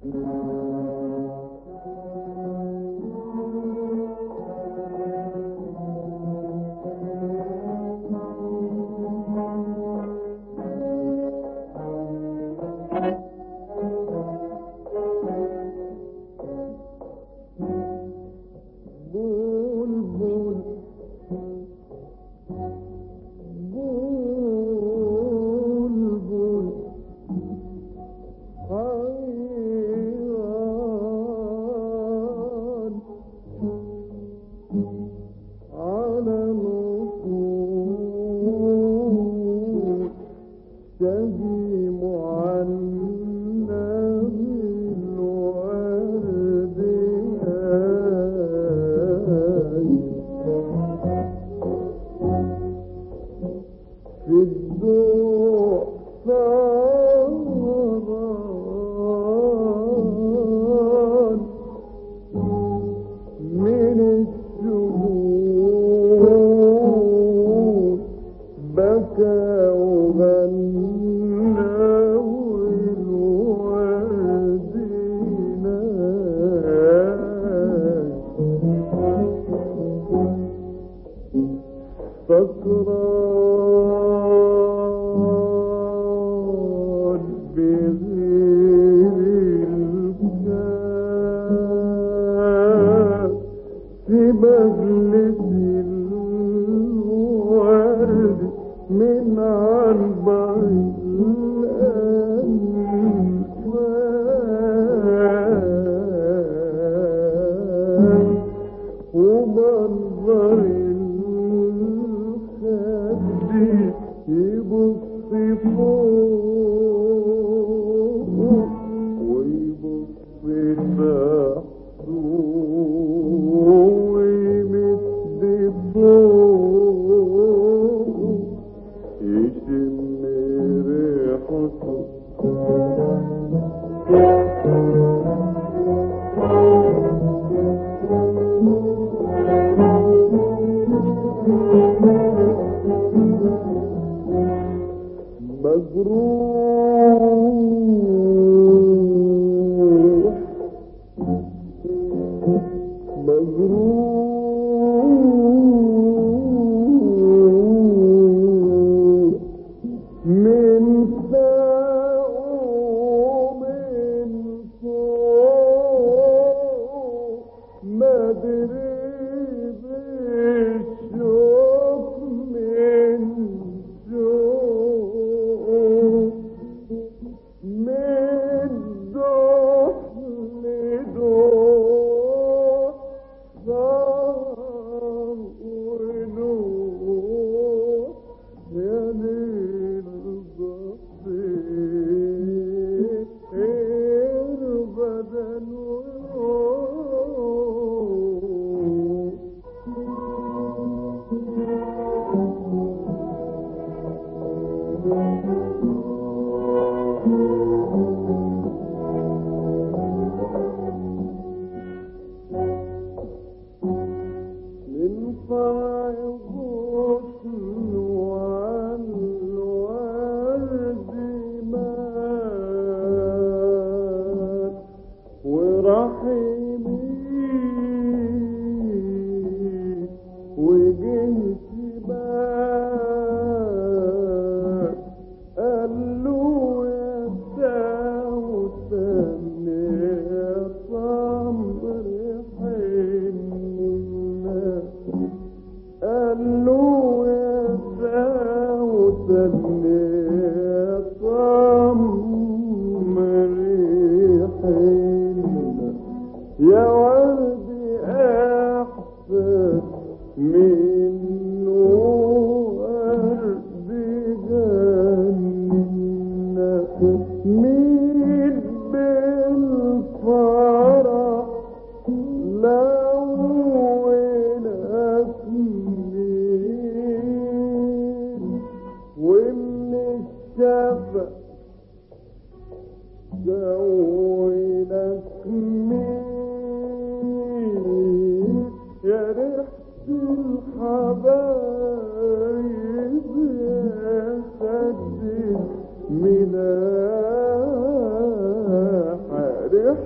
من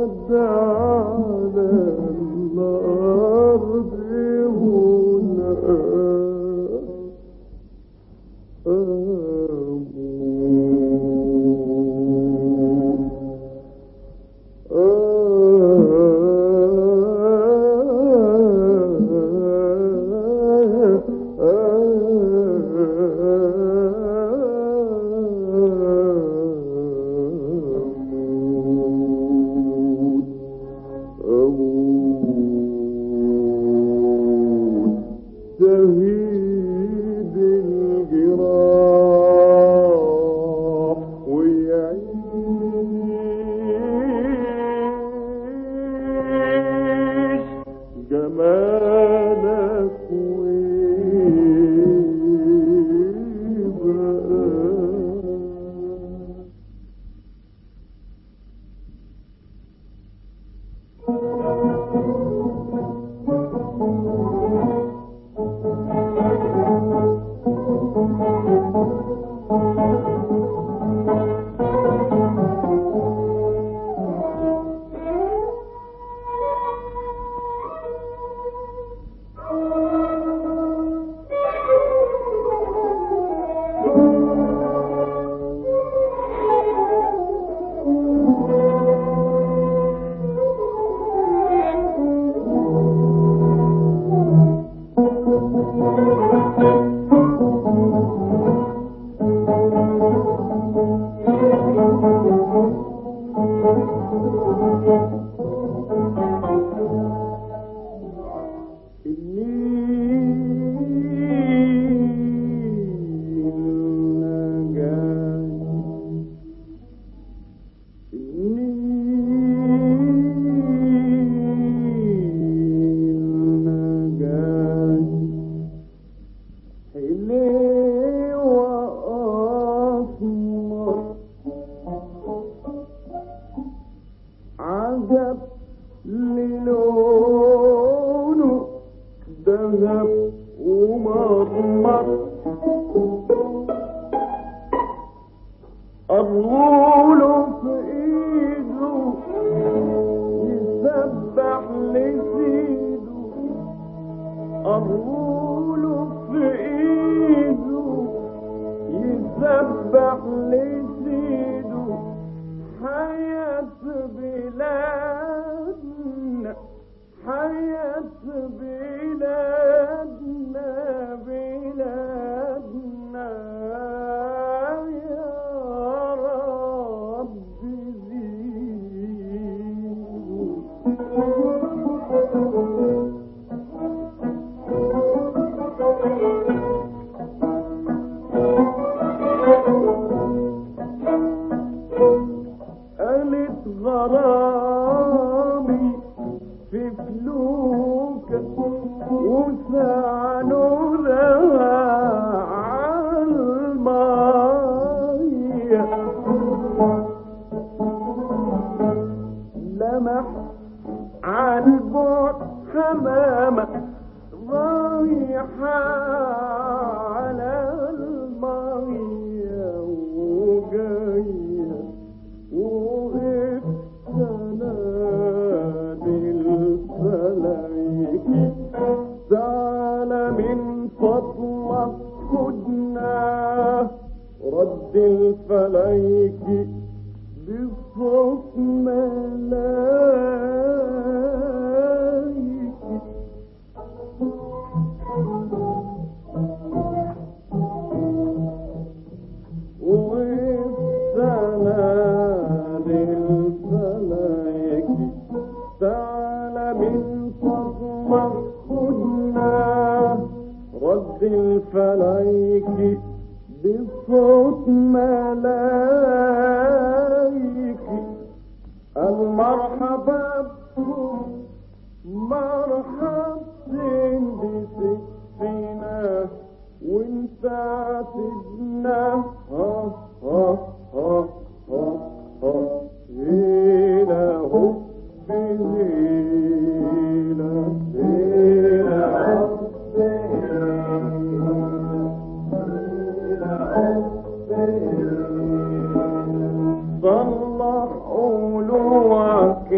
صلح علوك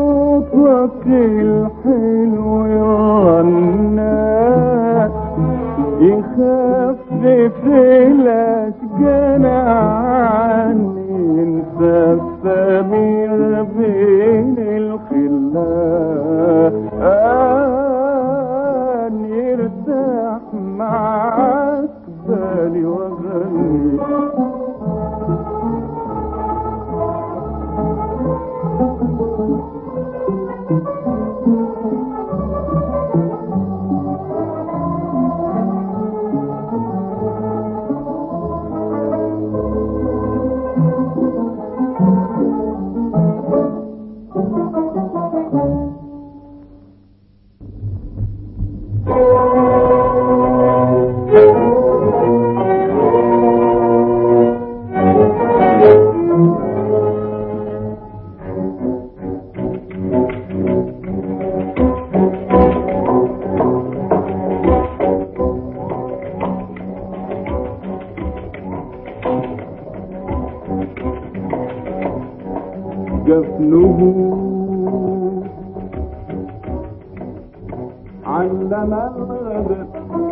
صوتك الحلو يغنى يخفف الاشجان عني انسى السمير بين الخلان يرتاح معاك بالي وغني جفنه علم الغدر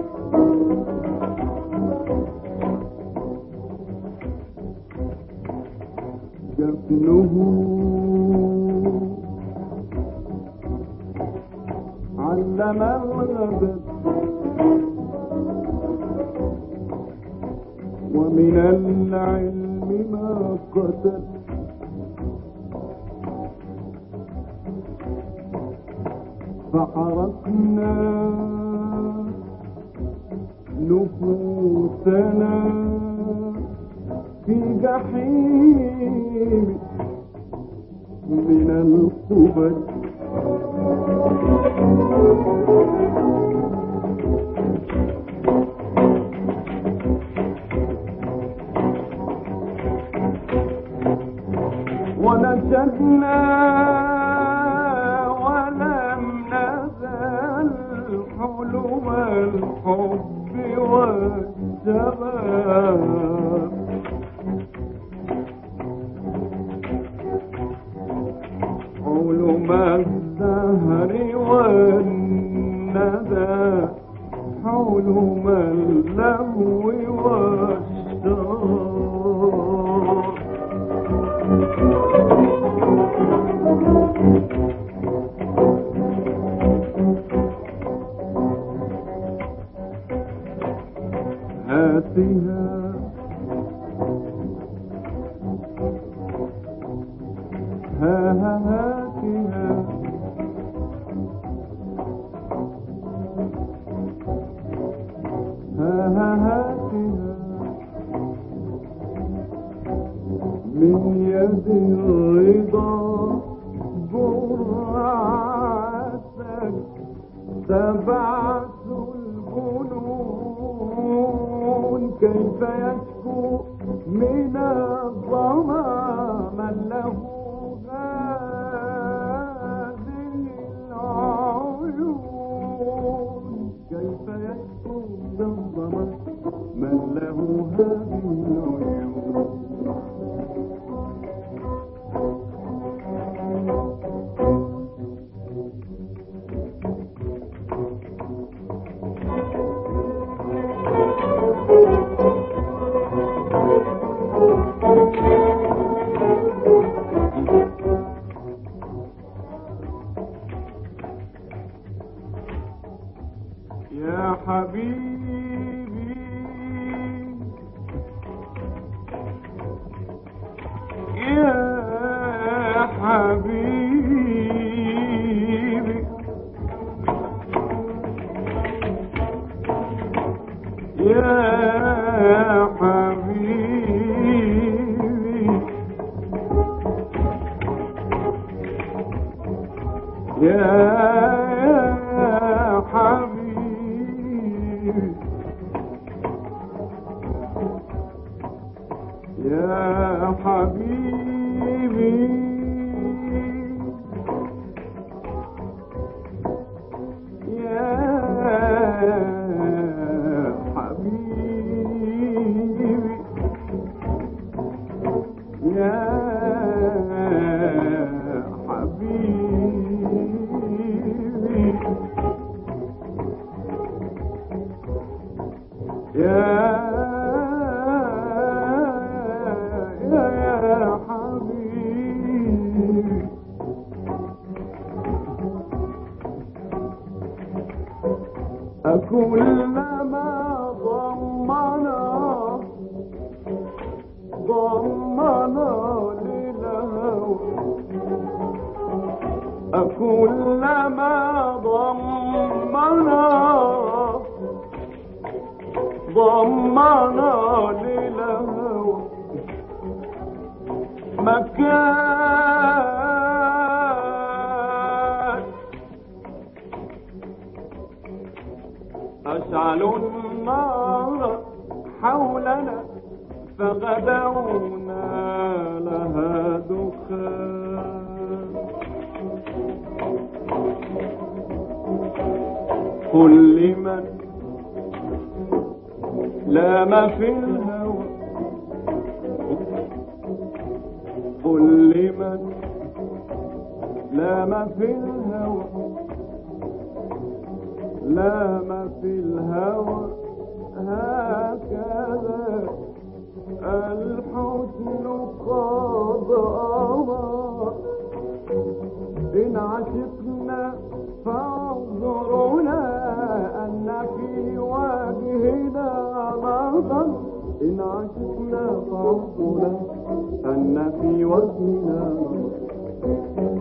جفنه علم الغدر ومن العلم ما قتل فحرقنا نفوسنا في جحيم من القبل ونشدنا ولم نزل حلم الحب والشباب علم الدهر والندى حلم اللهو والشراب هاتها ها ها هاتها ها ها هاتها من يد الرضا جرعتك تبعث الجنون كيف يشكو من الظما من له هذه العيون كيف يشكو من الظما من له هذه العيون يا حبيبي يا حبيبي يا حبيبي يا حبيبي يا حبيبي يا حبيبي يا حبيبي أكلما ضمنا ضمنا للهوى أكلما ضمنا ضمنا للهوى مكان أشعلوا النار حولنا فغدونا لها دخان قل لمن لام في الهوى قل لمن لام في الهوى لام في الهوى هكذا الحسن قد أمر إن عشقنا فانظرنا أن في وجهنا نظر إن عشقنا فانظرنا أن في وجهنا نظر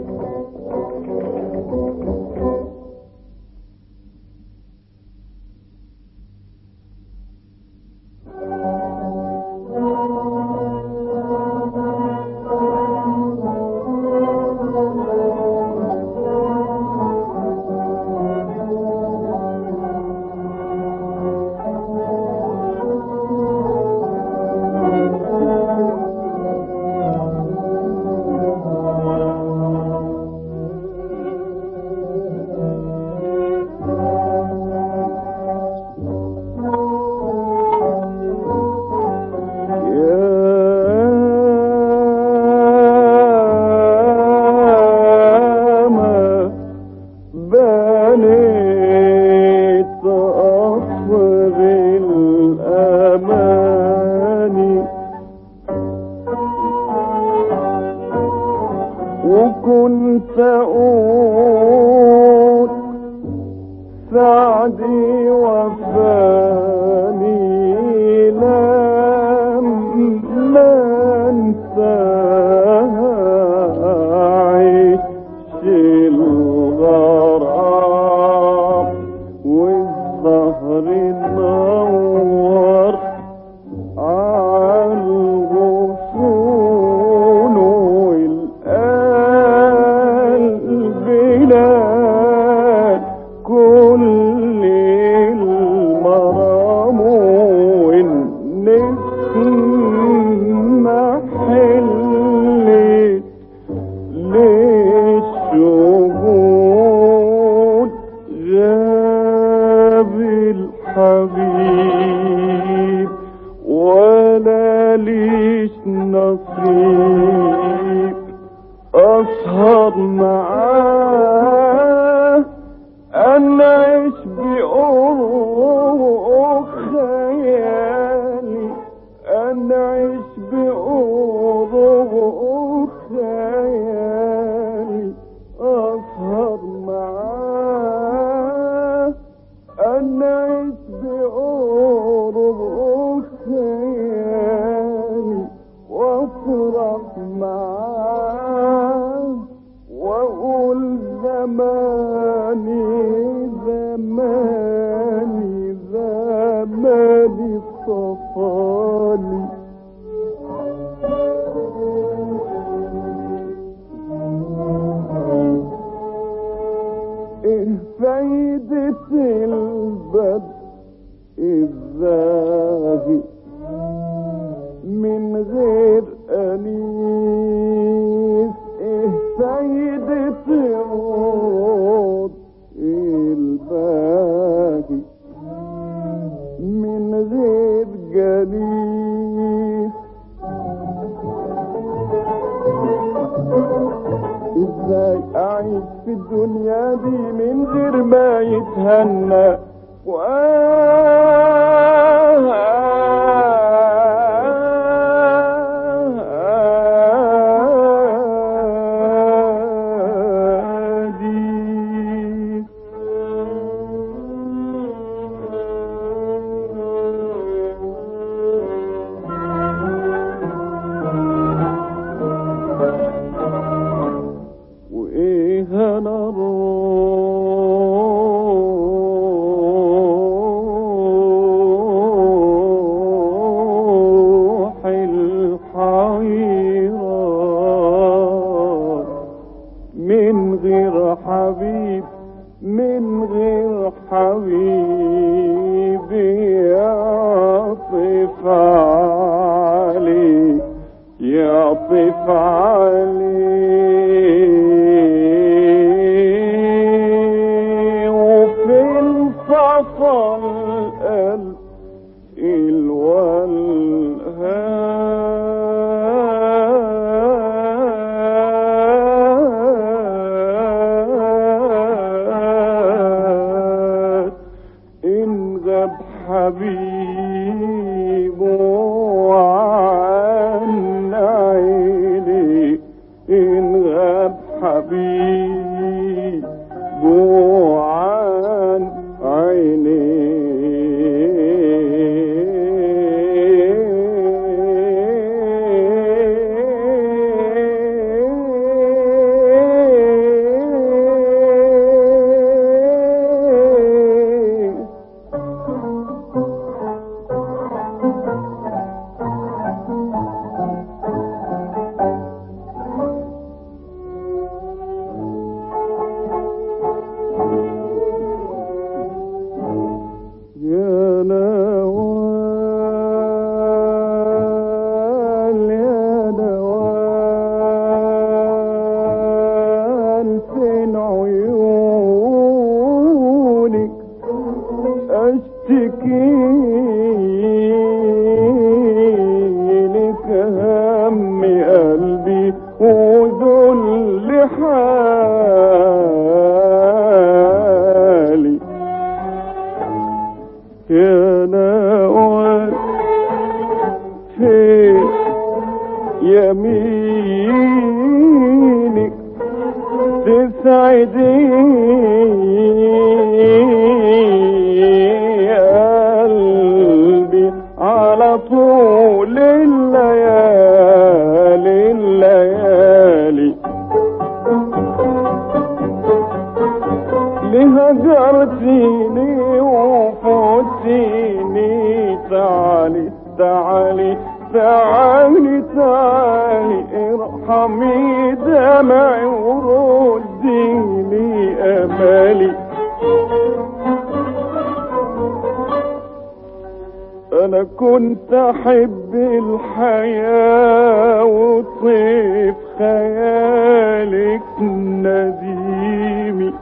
ياما بنيت أصغر الأماني وكنت أقول سعدي وفاني لم انتهى عيش الغرام والظهر نور عالغصون والقلب لان كل المرام والنسم حلت للشهود غاب الحبيب ولا ليش نصيب أسهر معاه أنعش بقرب خيالي أنعش بقرب خيالي أسهر معاه أنعش بقرب خيالي وافرح معاه واقول زماني زماني زماني صفاني ايه فايدة البدء الزاهي من غير أنيس ايه فايدة العود الباقي من غير جليس ازاي اعيش في الدنيا دي من غير ما يتهنى وادي الروح الحيران من غير حبيب من غير حبيب يعطف علي يعطف علي وفي انفصل القلب الوالهات إن غاب حبيب عن عيني إن غاب حبيب عن عيني يا نوال يا نوال فين عيونك اشتكي لك هم قلبي وذل حالي يا نوال في يمينك تسعدي قلبي على طول الليالي الليالي لهجرتيني وفوتيني تعالي تعالي تعالي تعالي ارحمي دمعي ورديني امالي انا كنت احب الحياة وطيف خيالك نديمي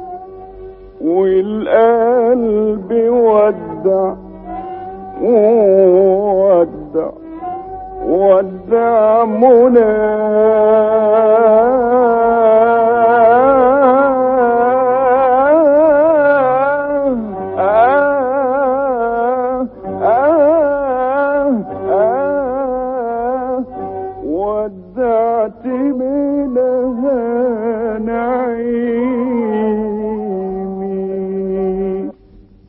والقلب ودع ودع ودع مناه ودعت منها نعيمي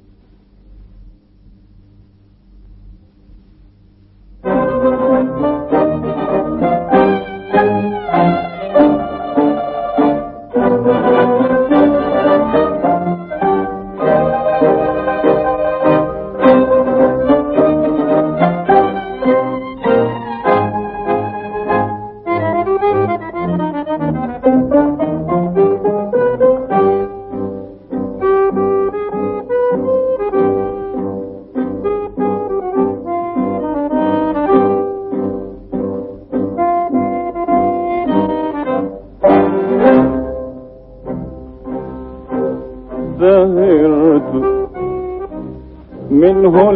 زهرت منه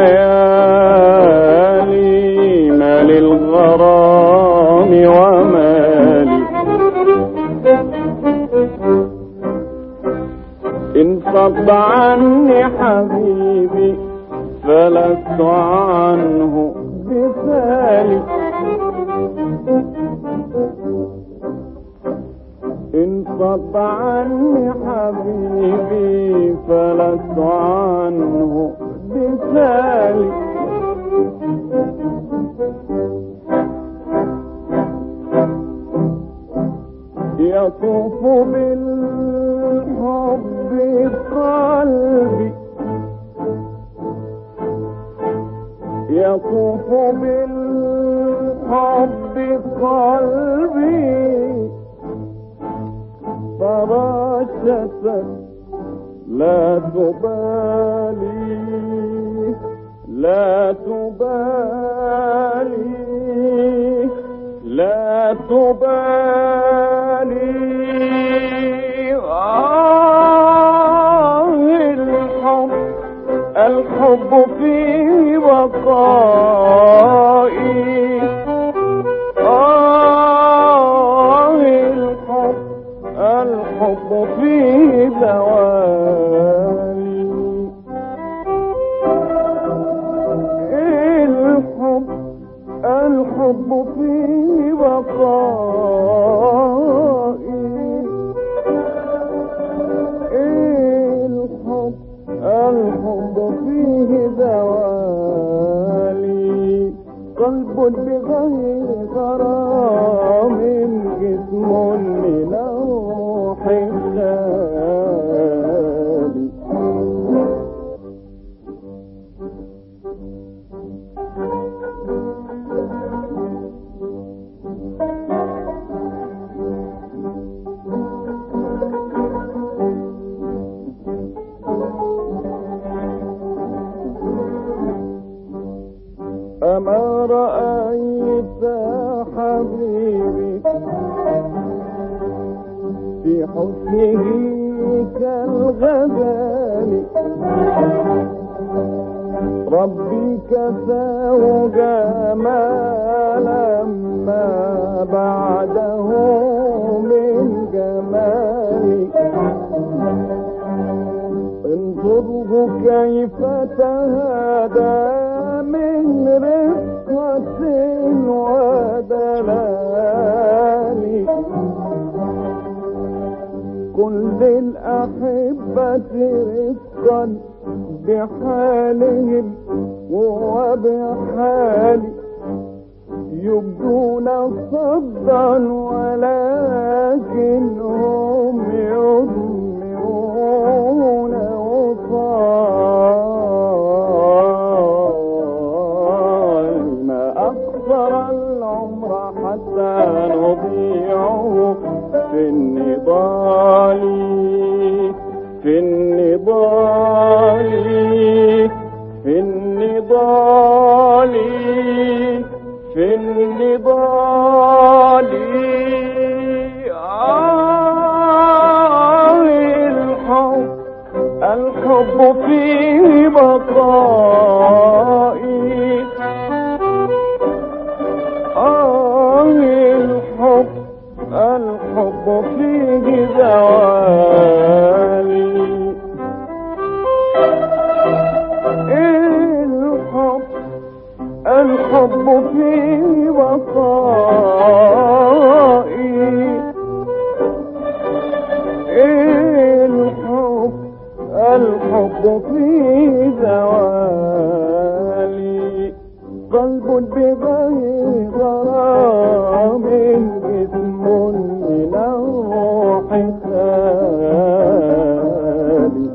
الليالي ما للغرام ومالي إن صد عني حبيبي فلست عنه بثالي إن صد عني حبيبي فلست عنه بثالي يطوف بالحب قلبي يطوف بالحب قلبي فراشة لا تبالي لا تبالي لا تبالي آه الحب الحب في بقائي آه الحب الحب في زوالي الحب الحب في بقائي الحب الحب فيه دوالي قلب بغير غرام جسم لنوح الخالي أما رأيت حبيبي في حسنه كالغزال ربي كساه جمالا ما بعده من جمالي انظره كيف تهدى من رفقة ودلال كل الأحبة رفقا بحالهم وبحالي يبدون صدا ولكن هم يضمرون وصال ما أكثر العمر حتى نضيعه في النضال في النضال في النضال في النضال آه الحب الحب في بقائي آه الحب الحب فيه زوالي الحب الحب في بقائي الحب الحب في زوالي قلب بغير غرام جسم من روح خالي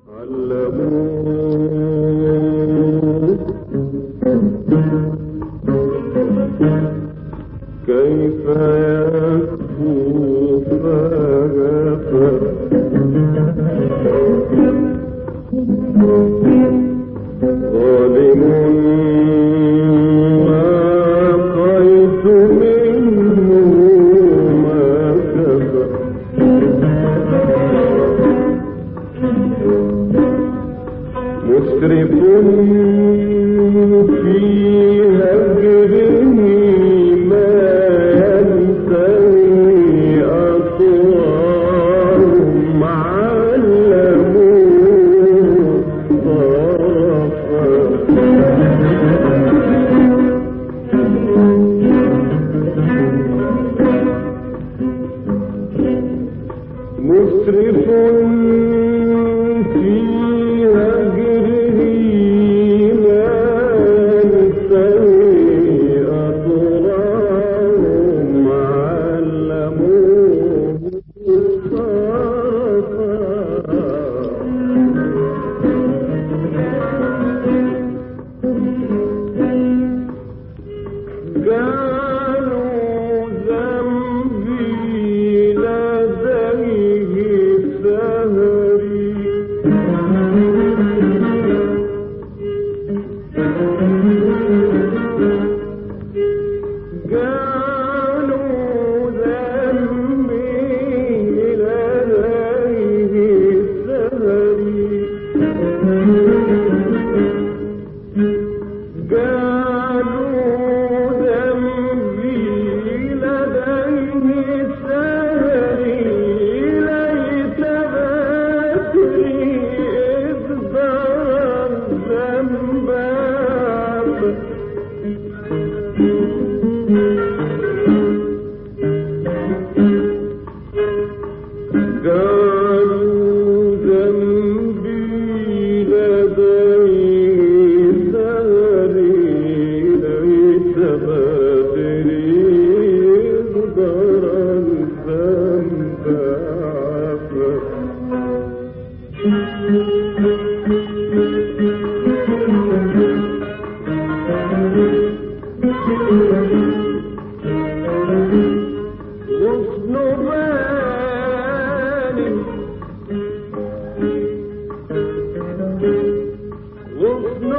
كيف يكفو فغفر ظالم ما قيت منه ما كفر مسرف في هجره ما ينتهي أطوارهم علموه مسرف في هجره ما ينتهي أطوارهم علموه قالوا ذنبي لديه سهري قالوا ذنبي لديه سهري قالوا ذنبي لديه سهري ليت باتري إذ ضرب ذنباب قالوا ذنبي لديه سهري ليت بدري ضرى الذنب عفا غصن بان غصن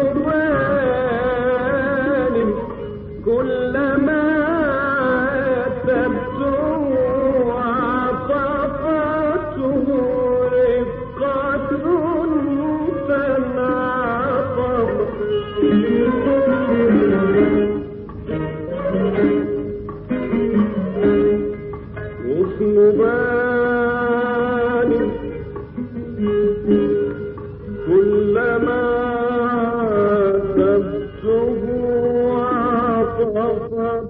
بان كلما تبدو عطفته رقة تنعطف غصن بان كلما تبته عطفت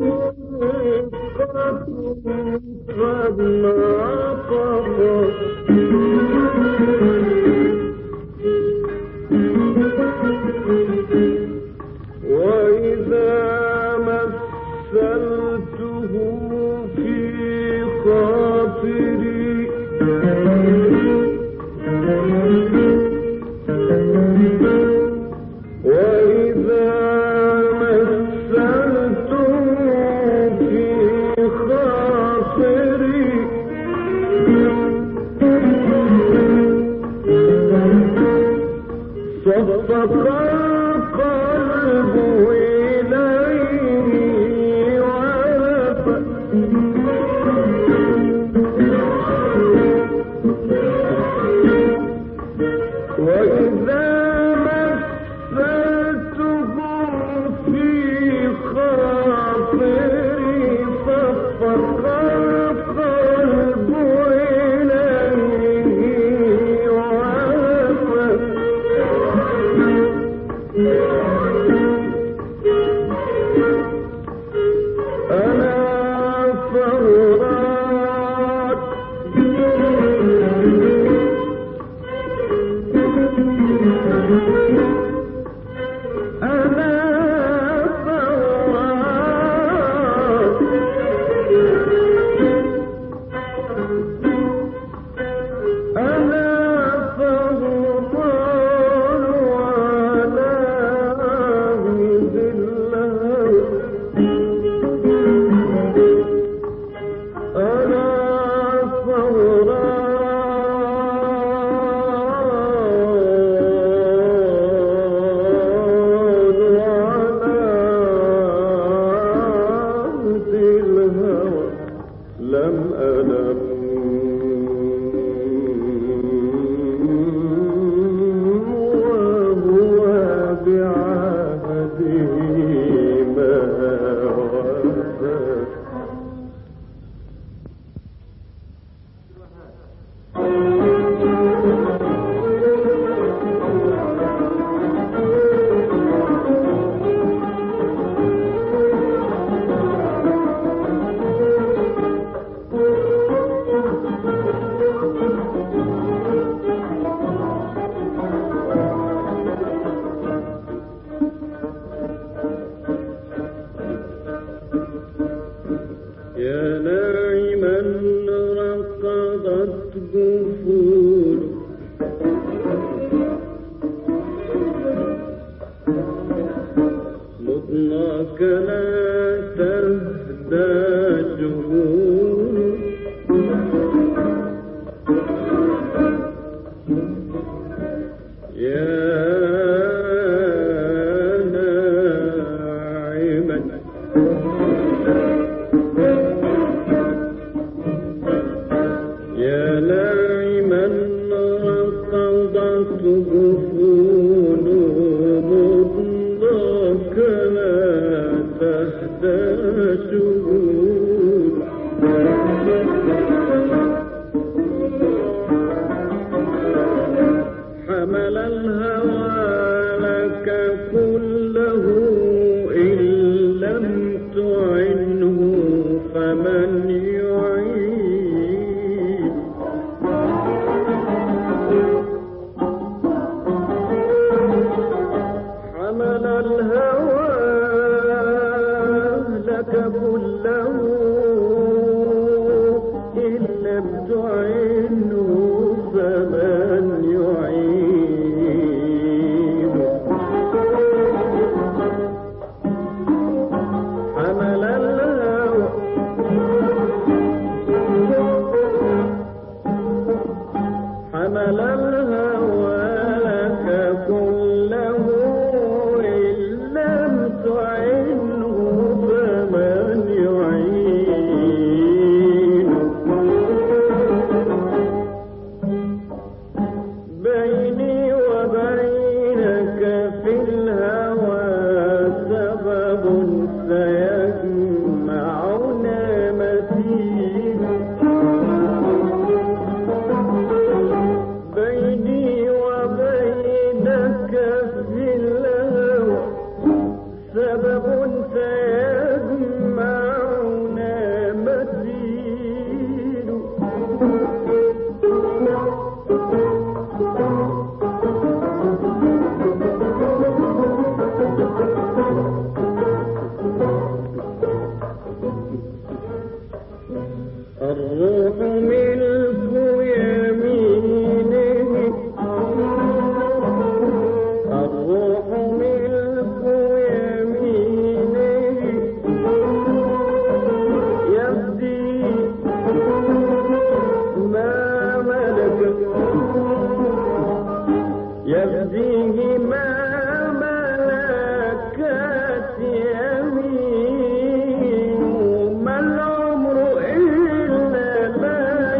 رقة فانعطفت وإذا مثلته في خاطري وإذا مثلته في خاطري صفق القلب إليه وهب ألم ألم وهو بعهده ما وفى يا ناعما رقضت جفور مطلق لا تهدى جهور يا ناعما يا ناعما رقضت جفون مطلق لا تهدى شهود حمل الهوى لك كله إن لم تعنه فمن يعين حمل الهوى لك كله إن لم تعنه فمن يعين حمل الهوى حمل الهوى لك كله إن لم تعنه فمن يعين بيني وبينك في الهوى سبب سيجمعنا متين بيني وبينك في الهوى سبب سيجمعنا متين الروح ملك يمينه الروح ملك يمينه يفدي ما ملك يفديه ما ملكت يمينه ما العمر إلا ما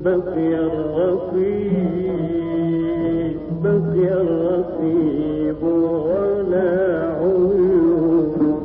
بقي الرقيب بقي الرقيب ولا عيون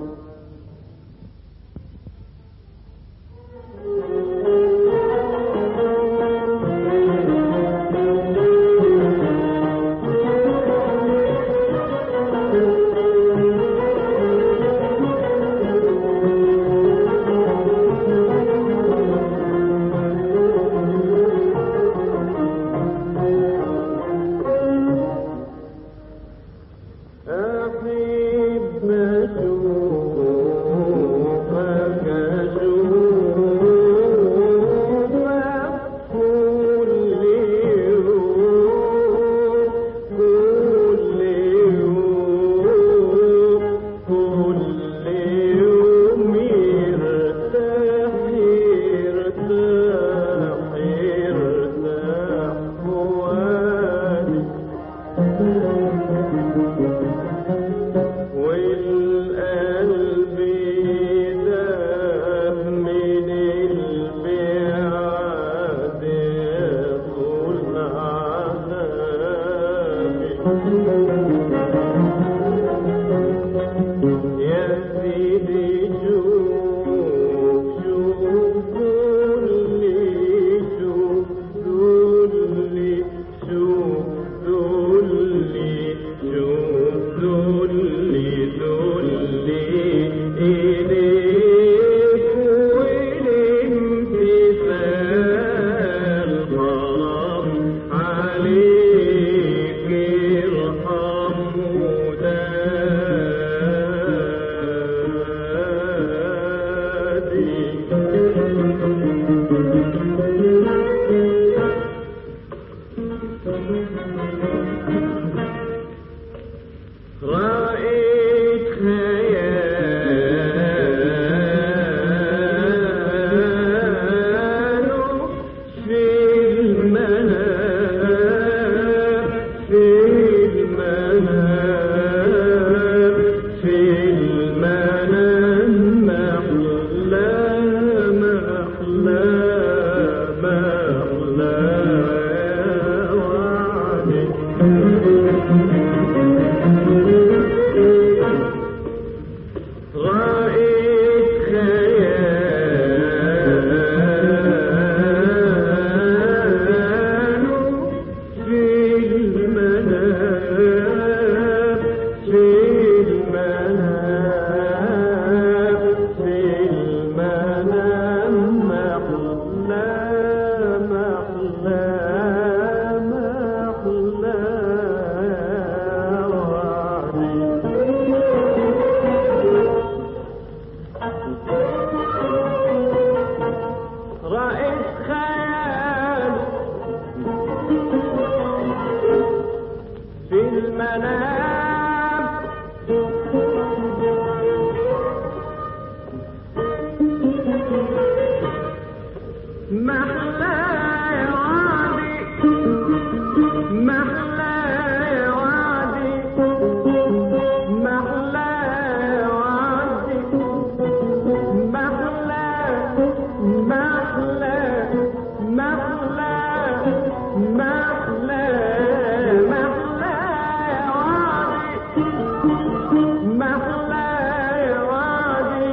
أحب أشوفك أشوفك كل يوم كل يوم كل يوم يرتاح يرتاح يرتاح فؤادي والقلب داب من البعاد يطول عذابي يا سيدي شوف شوف دولي شوف دولي شوف دولي شوف دولي دولي إليك والامتثال حرام عليك ارحم ودادي رأيت خياله في المنام في المنام في المنام محلى محلى محلى رأيت خياله في المنام في المنام في المنام محلى محلى محلى رأيت خيال في المنام محلى يا وادي محلى يا وادي محلى يا وادي محلى محلى محلى محلى محلى يا وادي محلى يا وادي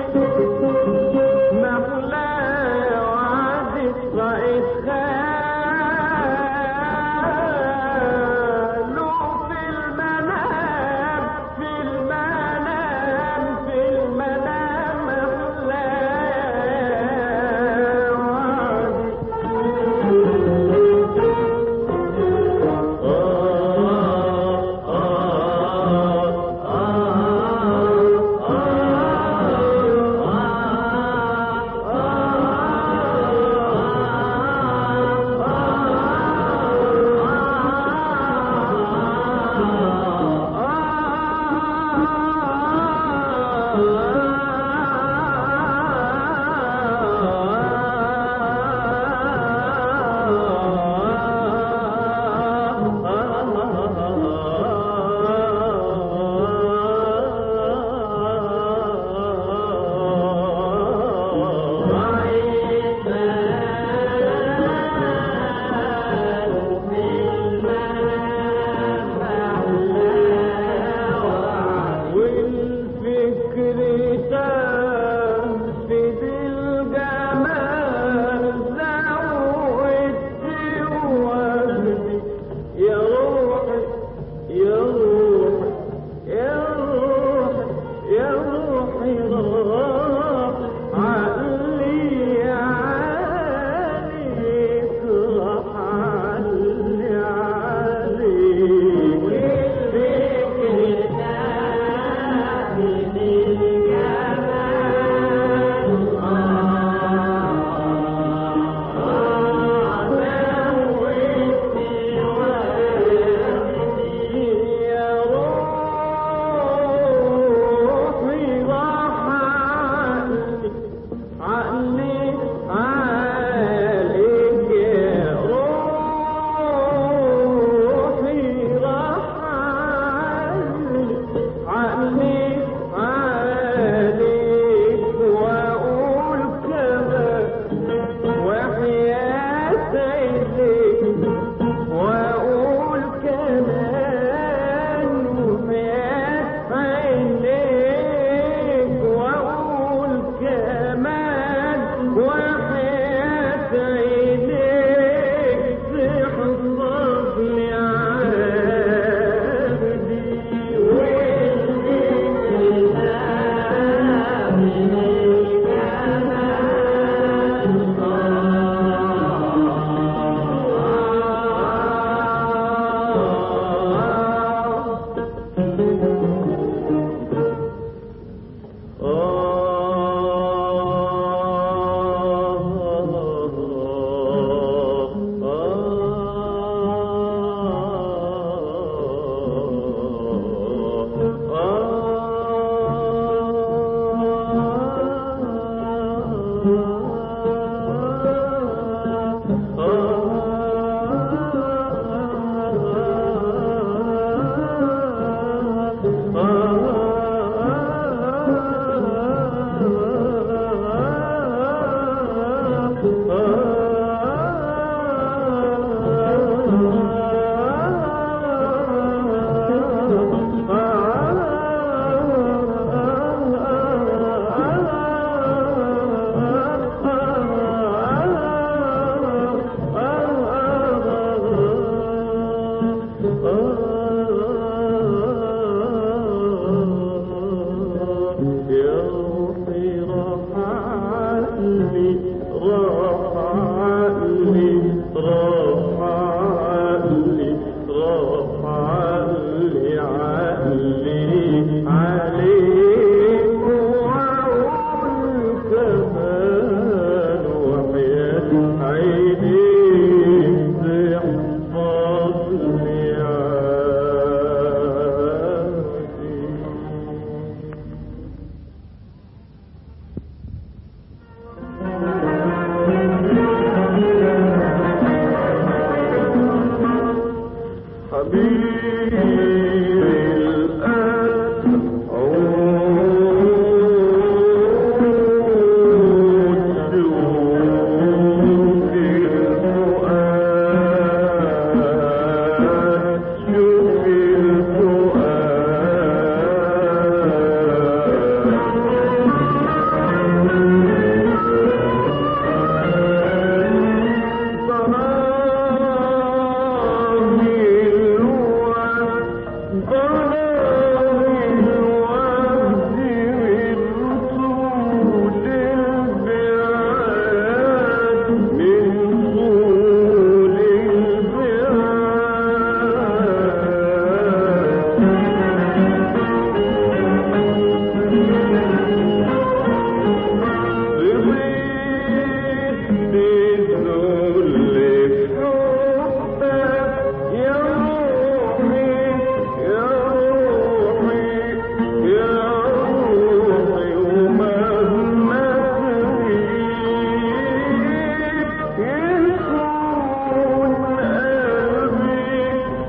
محلى يا وادي رأيت خياله في المنام في المنام في المنام محلى يا وادي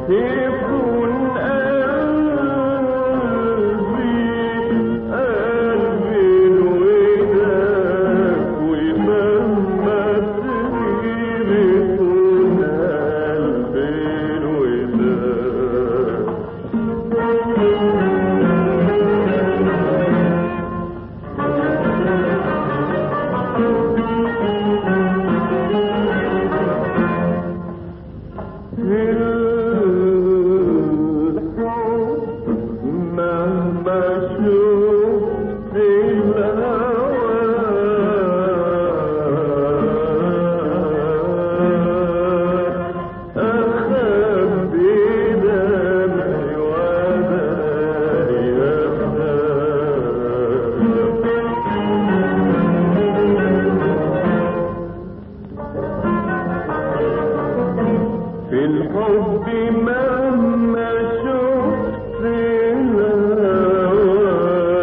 يكون قلبي قلبي الوداد ومهما تغيب يكون قلبي الوداد مهما شفت الهوى أخبي دمعي وداري في الحب مهما شفت الهوى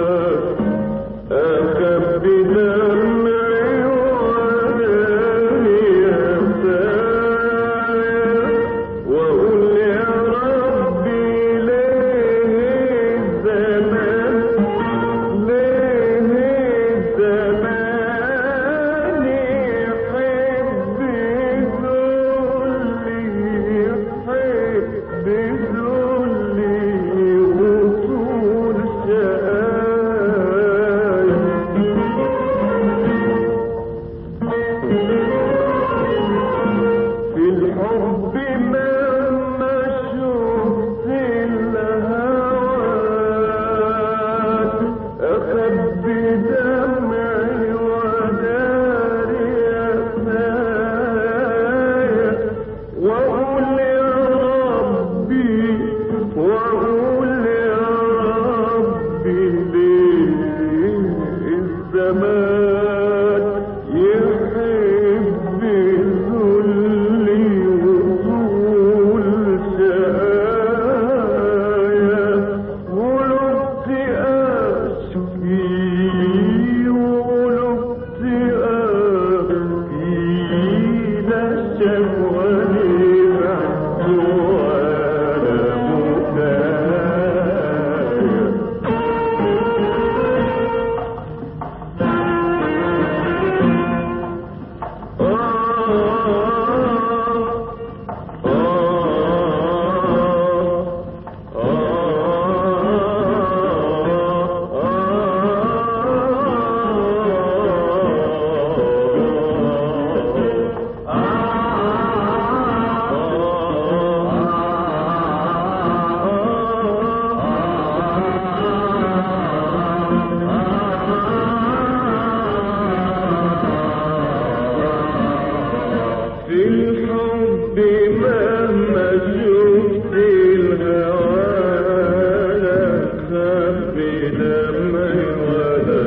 أخبي دمعي وداري وأقول يا ربي ليه الزمان ليه الزمان يحب ذلي يحب ذلي وطول شقايا في الحب مهما شفت الهوى أخبي دمعي وداري أثايا وأقول يا ربي وأقول يا ربي ليه الزمان يحب ذلي وطول شقايا ولقت أشكي ولقت أبكي لا شكوى لبعد ولا بكايا في الحب مهما شفت الهوى لا تخبي دمعي ولا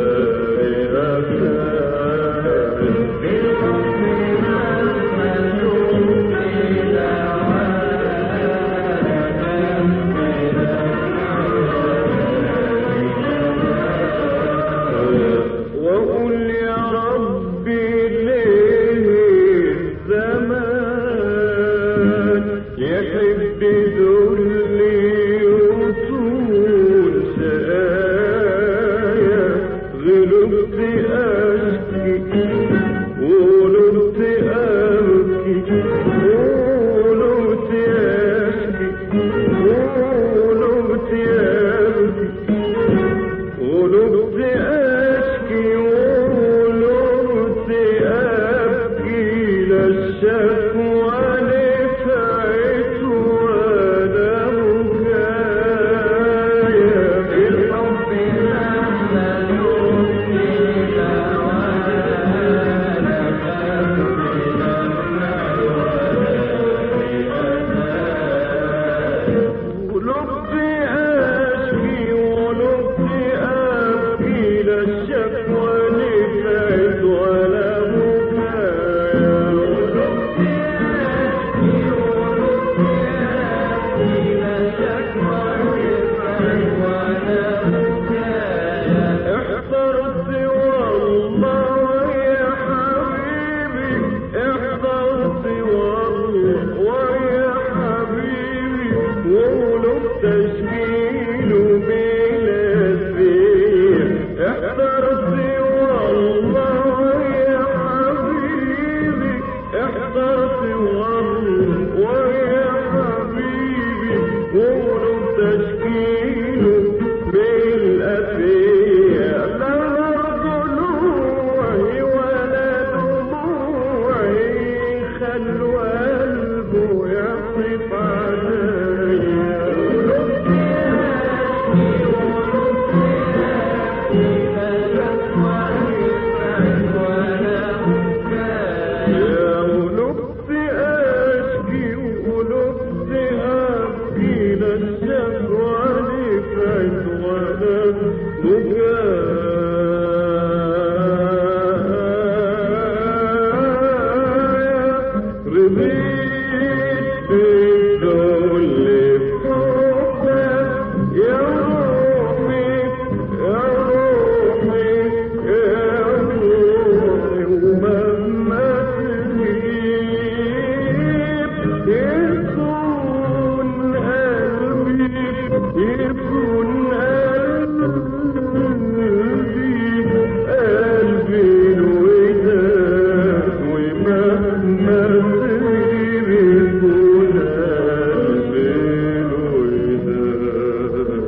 وقل يا ربي ليه الزمان يحب ذلي وطول شقايا غلبت أشكي ولبت أبكي ولبت أشكي ولبت أبكي ولبت أشكي ولبت أبكي لا الشكوى نفعت ولا بكايا في الحب ولبت أشكي ولبت أبكي لا الشكوى نفعت ولا بكايا خلوا قلبه يعطف عليا يا ولبت اشكي ولبت ابكي للشكوى لفيت وانا بكايا رضيت بالذل بحبك يا روحي يا روحي يا روحي ومهما تغيب يكون قلبي يكون قلبي قلبي الوداد ومهما تغيب يكون قلبي الوداد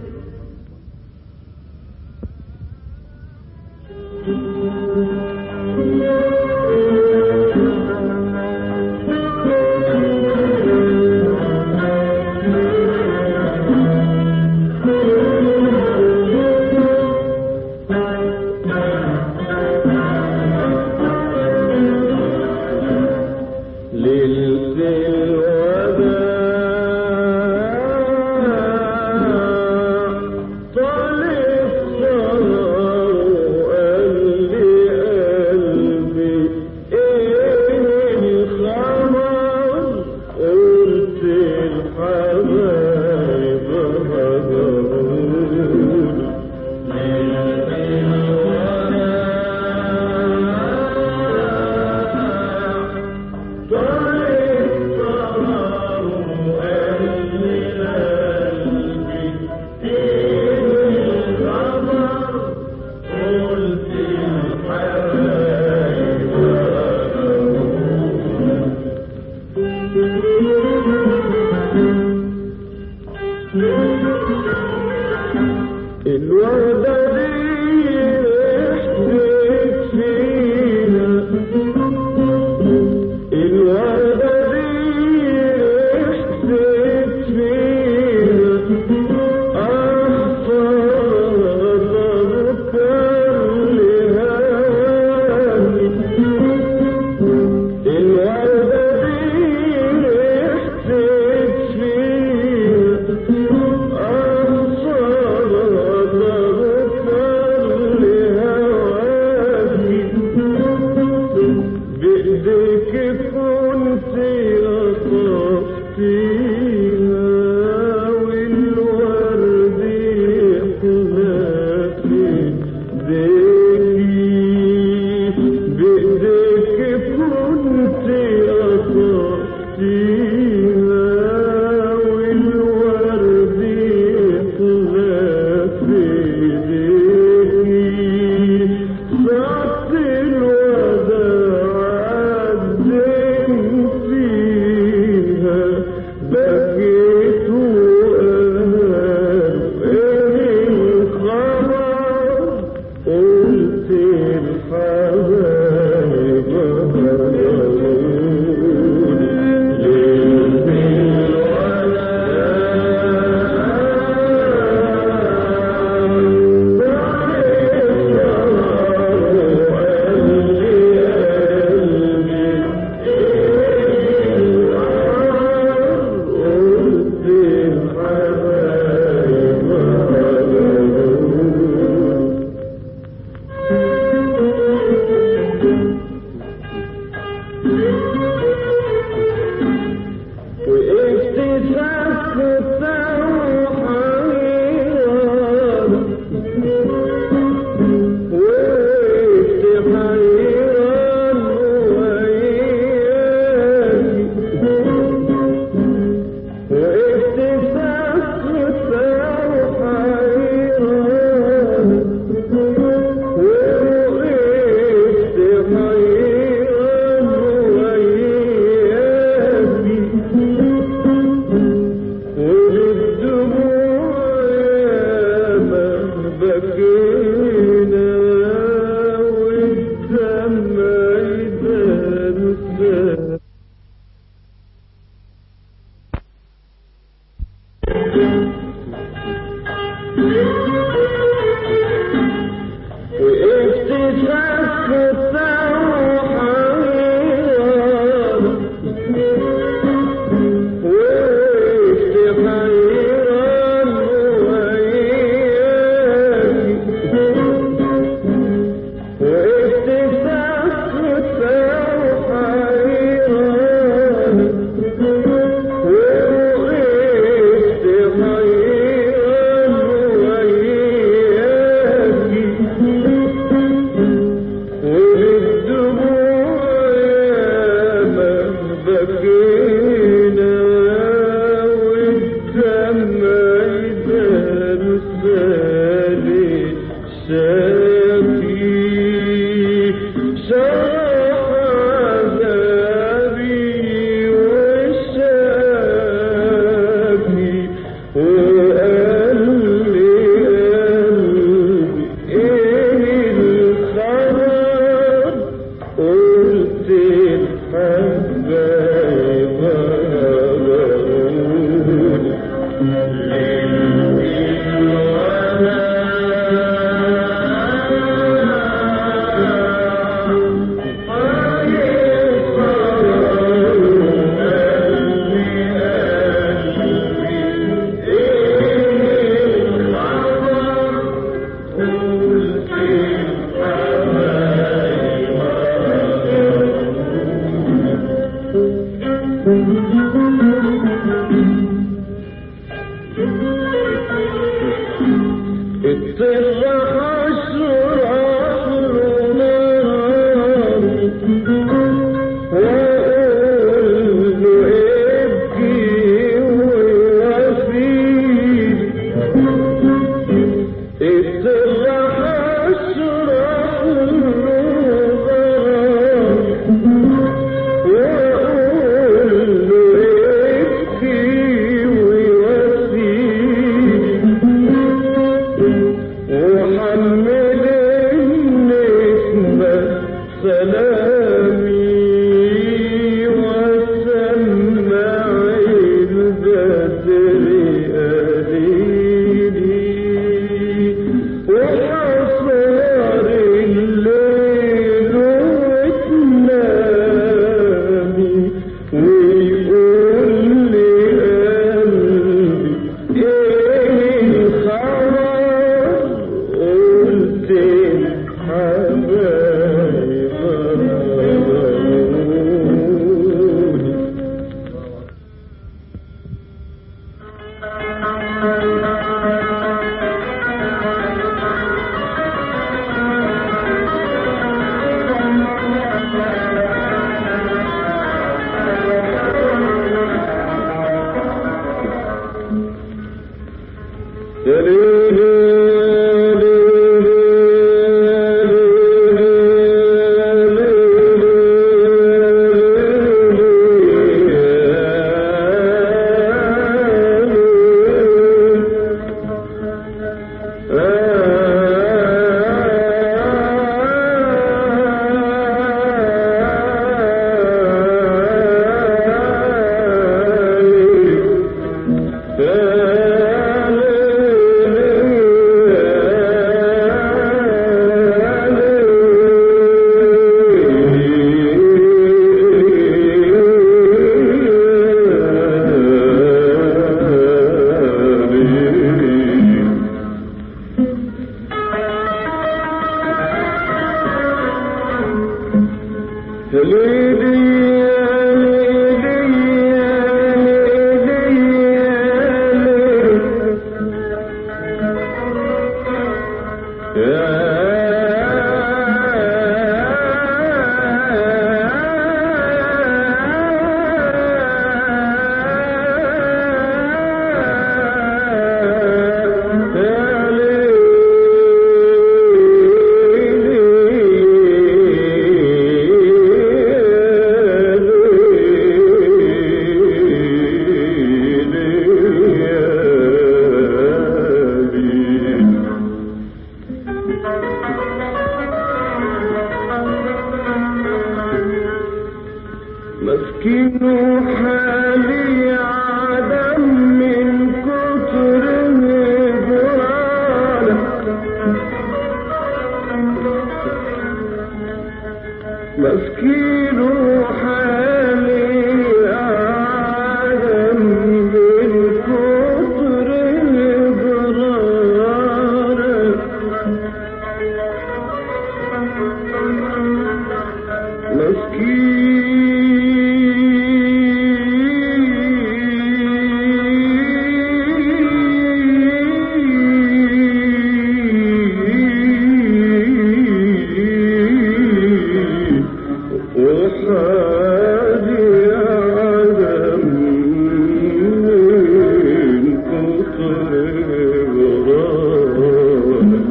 ليلة الوداع طال السهر وقال لي قلبي ايه الخبر قلت الحبايب هجروني طال مسكين حالي عدم من كتر هجرانك مسكين حالي عدم من كتر هجرانك مسكين وحالي عدم من كتر غرامك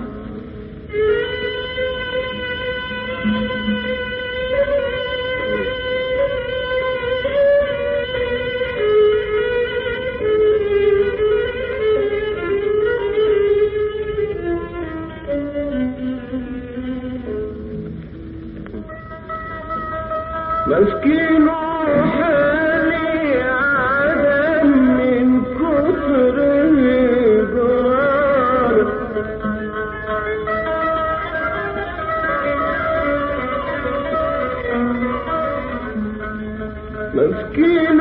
مسكين حالي عدم من كتر هجرانك مسكين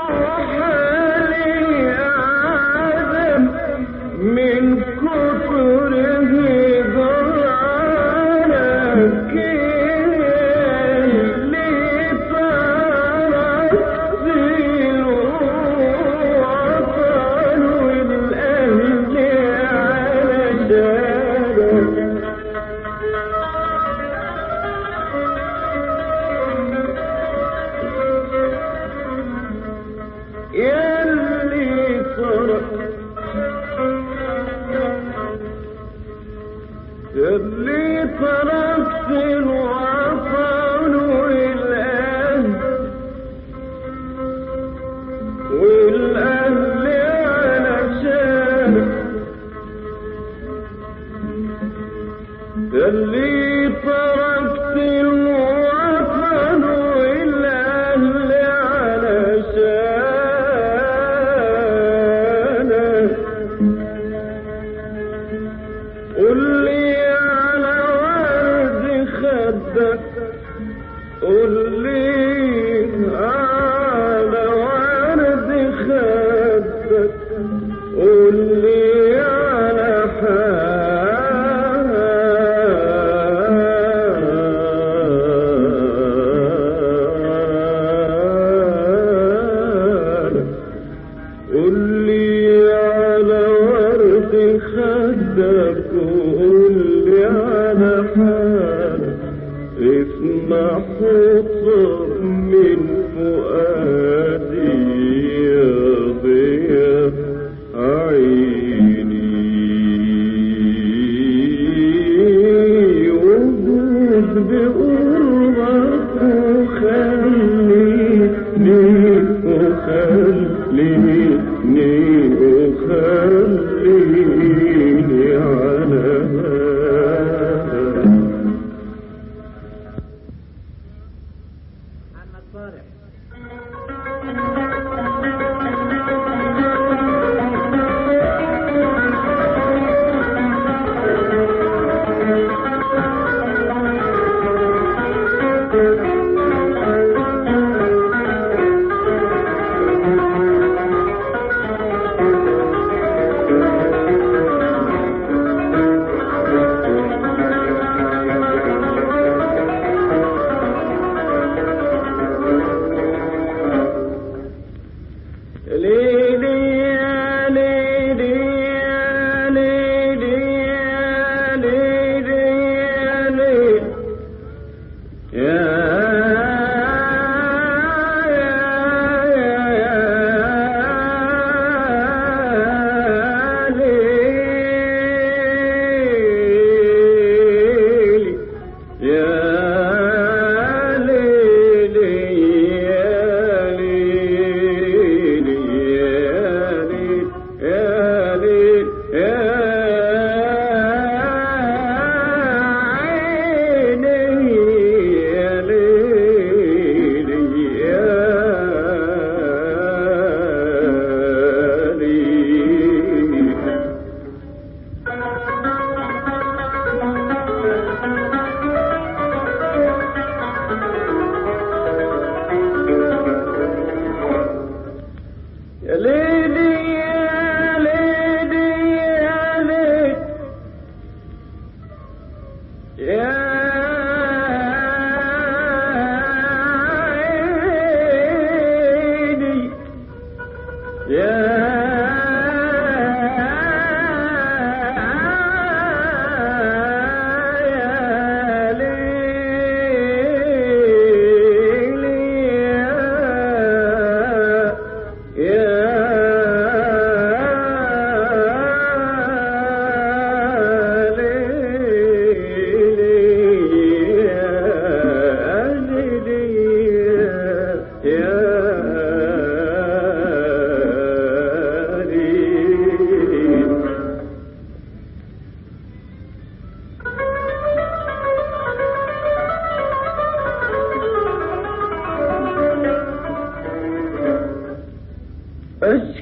حالي عدم من كتر هجرانك اللي تركت الوطن والأهل علشانك يلي ترك يلي تركت الوطن والأهل والأهل علشانك يلي تركت الوطن والأهل علشانك قل لي على ورد خدك قل لي على ورد خدك قل لي على حالك قل لي على ورد خدك قل لي على حالك اسمع خطر من فؤادي يا ضياء عيني وجود بقربك وخليني وخليني وخليني على هذا محمد صالح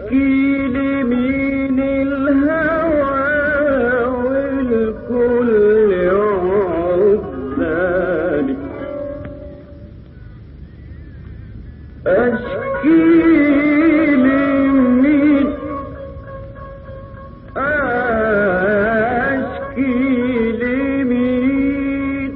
أشكي لمين الهوى والكل عزالي أشكي لمين أشكي لمين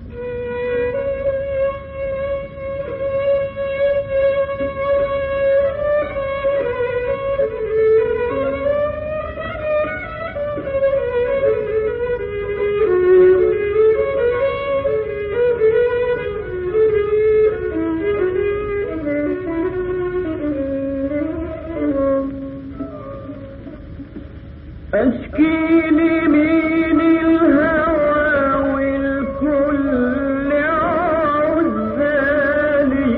أشكي لمين الهوى والكل عزالي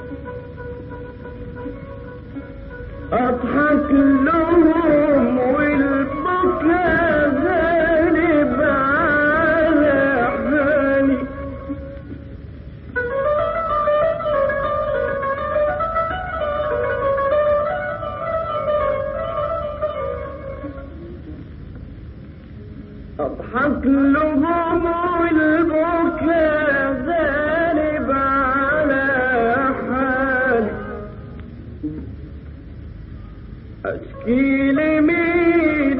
أضحك لهم والبكاء غالب على حالي أضحك لهم والبكاء غالب على حالي أشكي لمين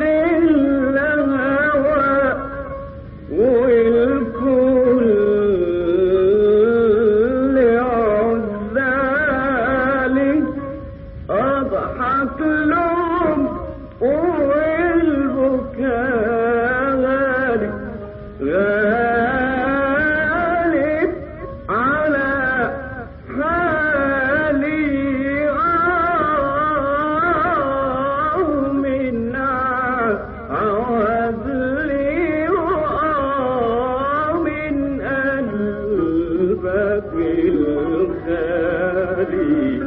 الهوى والكل عزالي أضحك لهم والبكاء غالي غالب على حالي آه من عوزلي وآه من قلبك الخالي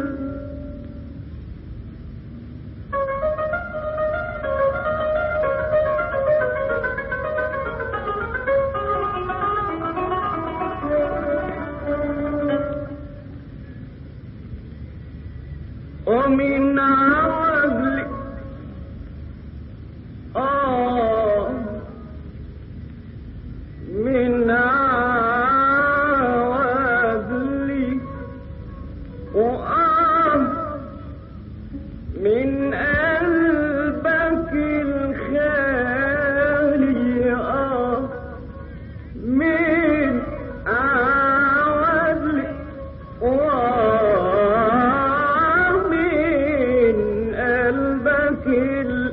ومن عوزلي آه من عوزلي وآه من قلبك الخالي آه من عوزلي ومن قلبك ال-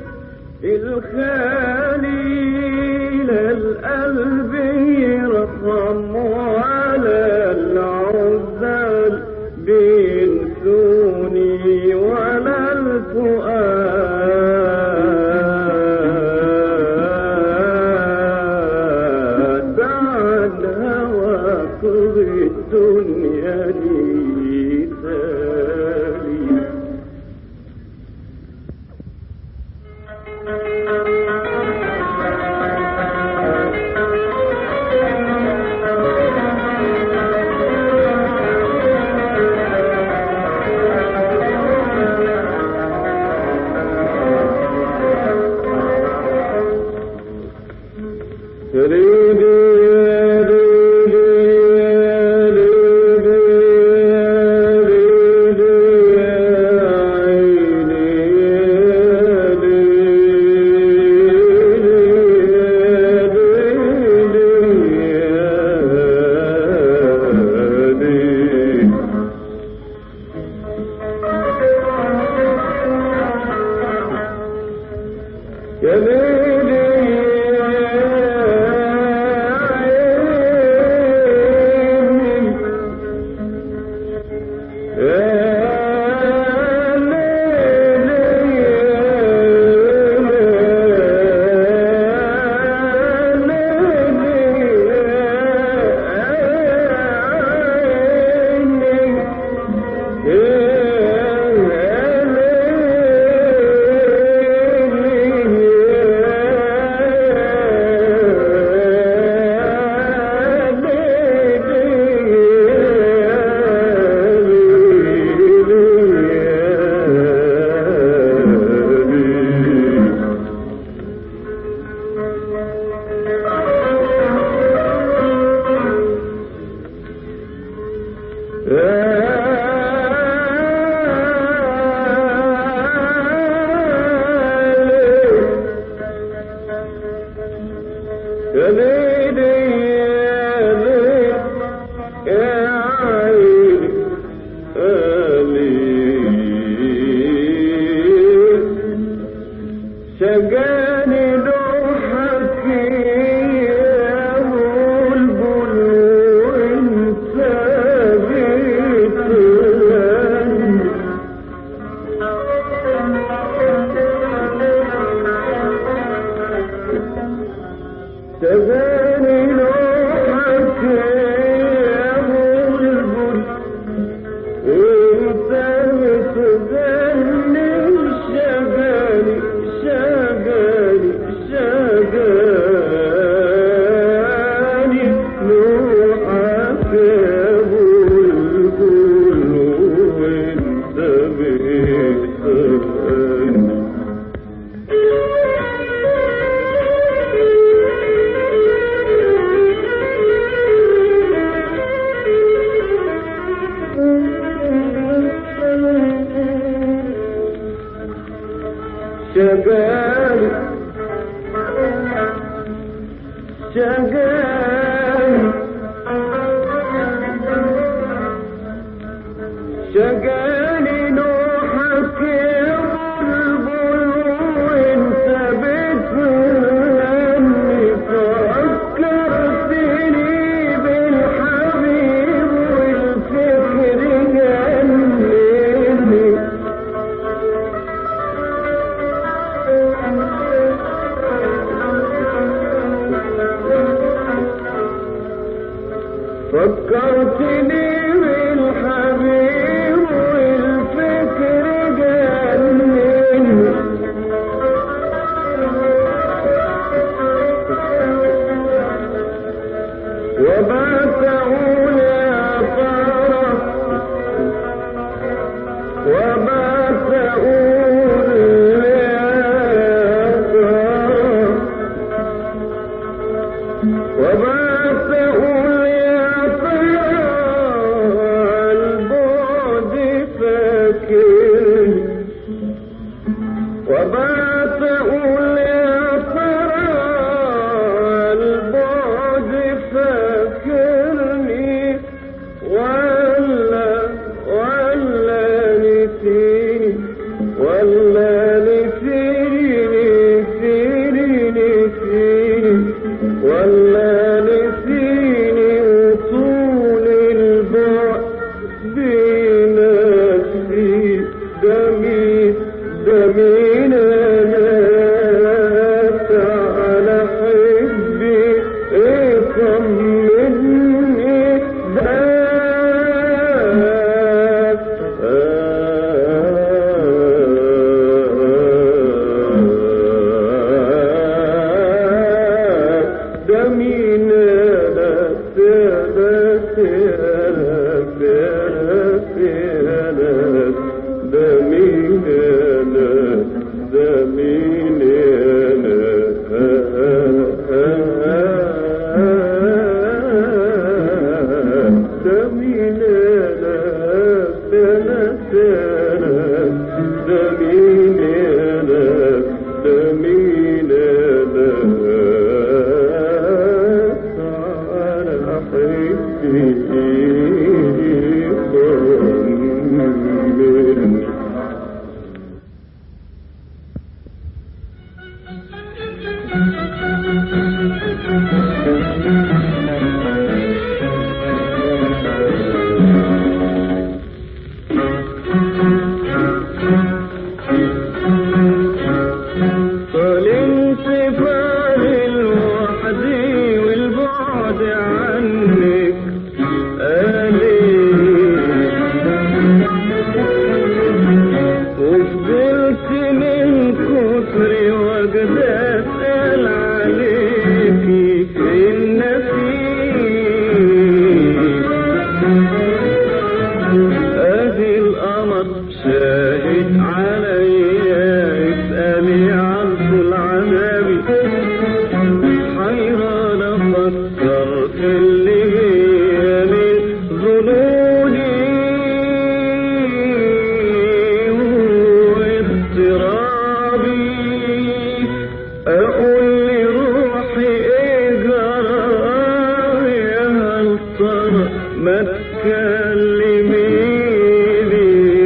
الخالي للقلب يرحم على العزال بينسوني ولا الفؤاد بعد هواك بالدنيا لي تالي شجاني روحك يا بلبل وانت بتغني شجاني روحك يا بلبل وانت بتغني شجاني شجاني شجاني روحك يا بلبل وانت بتغني شجاني شجاني شجاني نوحك يا بلبل وانت بتغني فكرتني بالحبيب والفكر جنني فكرتني بالحبيب والفكر جنني وبات أقول يا ترى وبات أقول يا ترى وبات أقول يا ترى البعد فاكرني وبات أقول يا ترى البعد فاكرني ولا ولا نسيني ولا نسيني نسيني نسيني ولا نسيني وطول البعد بنفسي دمي دمي نادت على حبي اطمني دمي نادت نادت نادت نادت دمي نادت دمي نادت دمي نادت نادت دمي نادت دمي نادت على حبي طمني فالانسفال الوحدي والبعد عنك أليم وفضلت من كتر وجد أسأل عليكي في النسيم ادي القمر شاهد عليا اسألي عن طول عذابي حيران افكر في اللي بيا من ظنوني واضطرابي اقول لروحي ايه جرى يا هل ترى ما تكلميني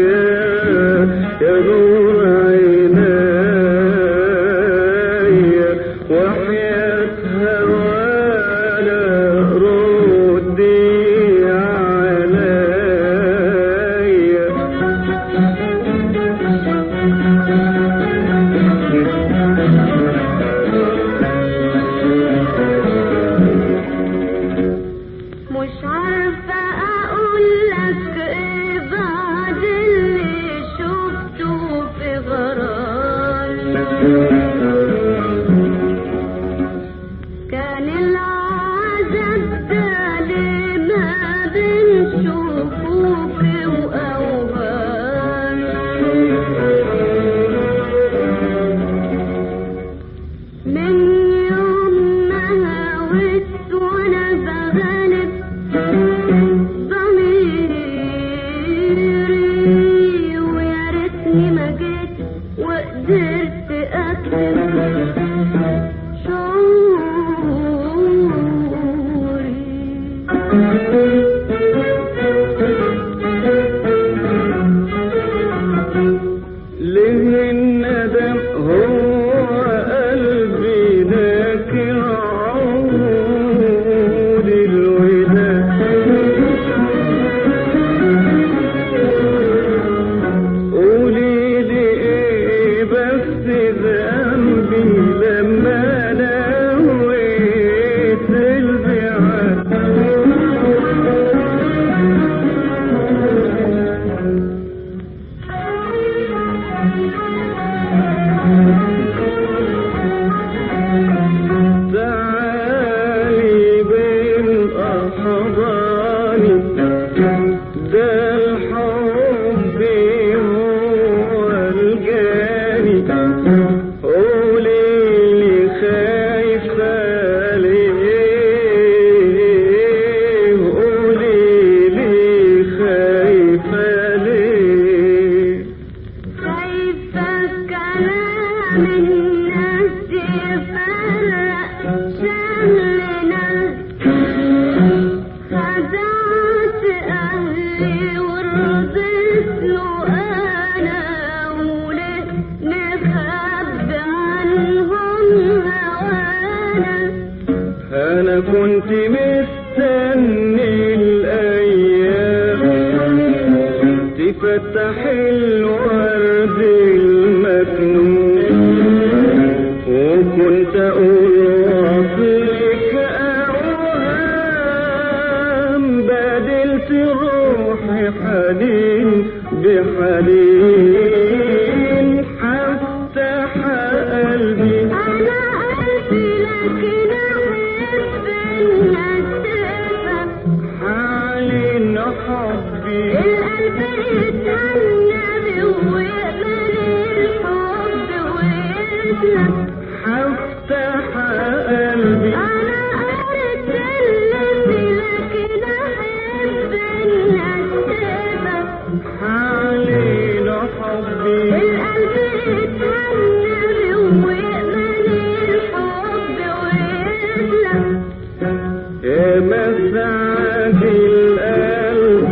الحنين هفتح قلبي أنا قلبي لكن أحب الناس تفهم حالين حبي القلب يتهنى ويقبل الحب ويسلم هفتح قلبي أنا قريت اللي لكن أحب الناس تفهم حالين حبي القلب يتهنى ويقبل الحب ويسلم يا مسعد القلب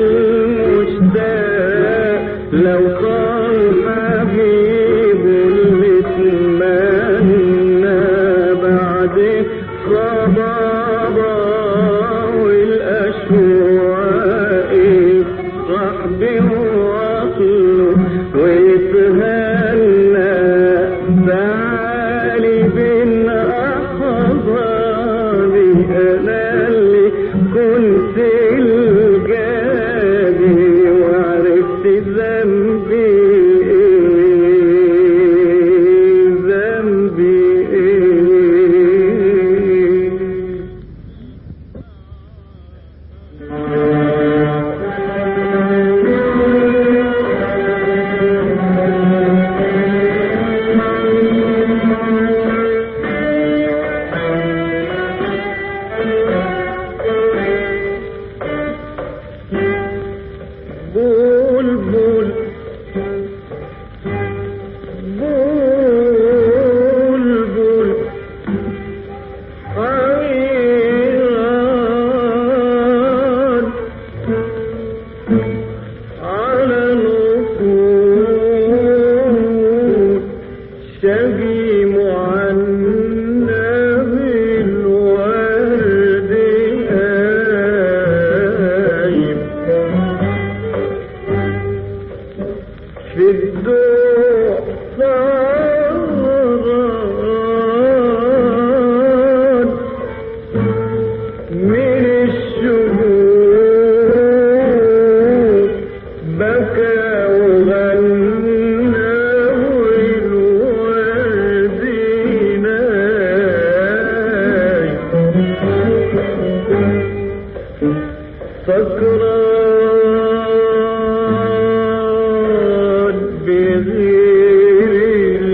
المشتاق لو كان حبيبه اللي اتمنى بعد صبابة والأشواق يفرح بوصله ويتهنى تعالي بين أحضاني أنا اللي كنت الجاني وعرفت ذنبي إيه ذنبي إيه بلبل بلبل حيران على نفوس شقي معنى بالورد هايم في الضوء سهران من الشهور بكى وغنى والورد نايم سكران بغير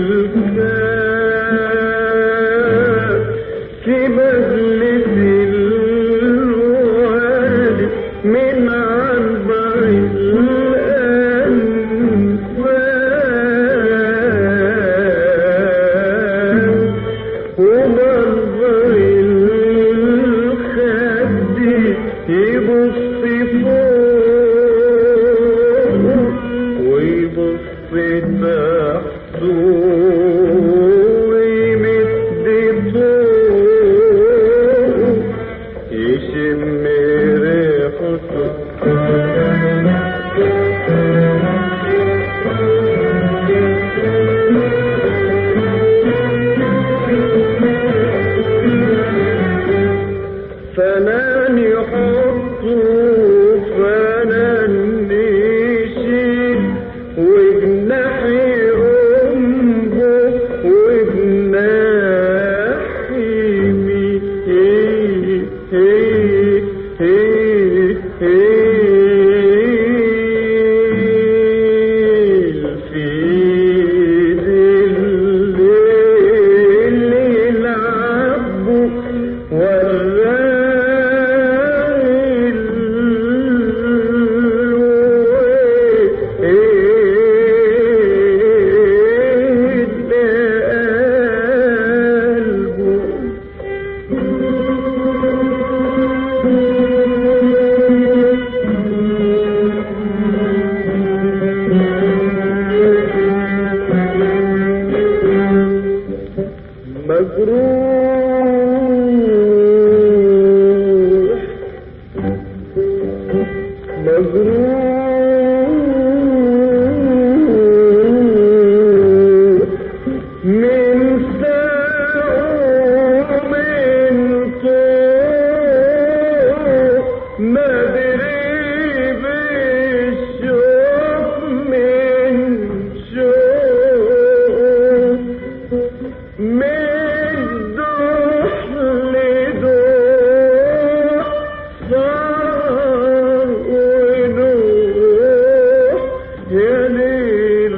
دليل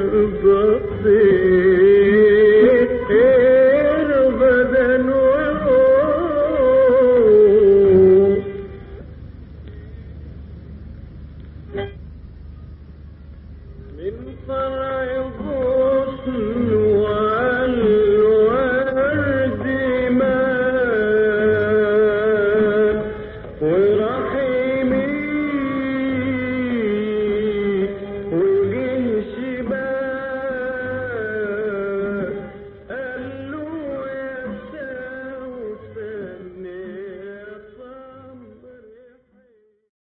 بصير غدا وروح من فرع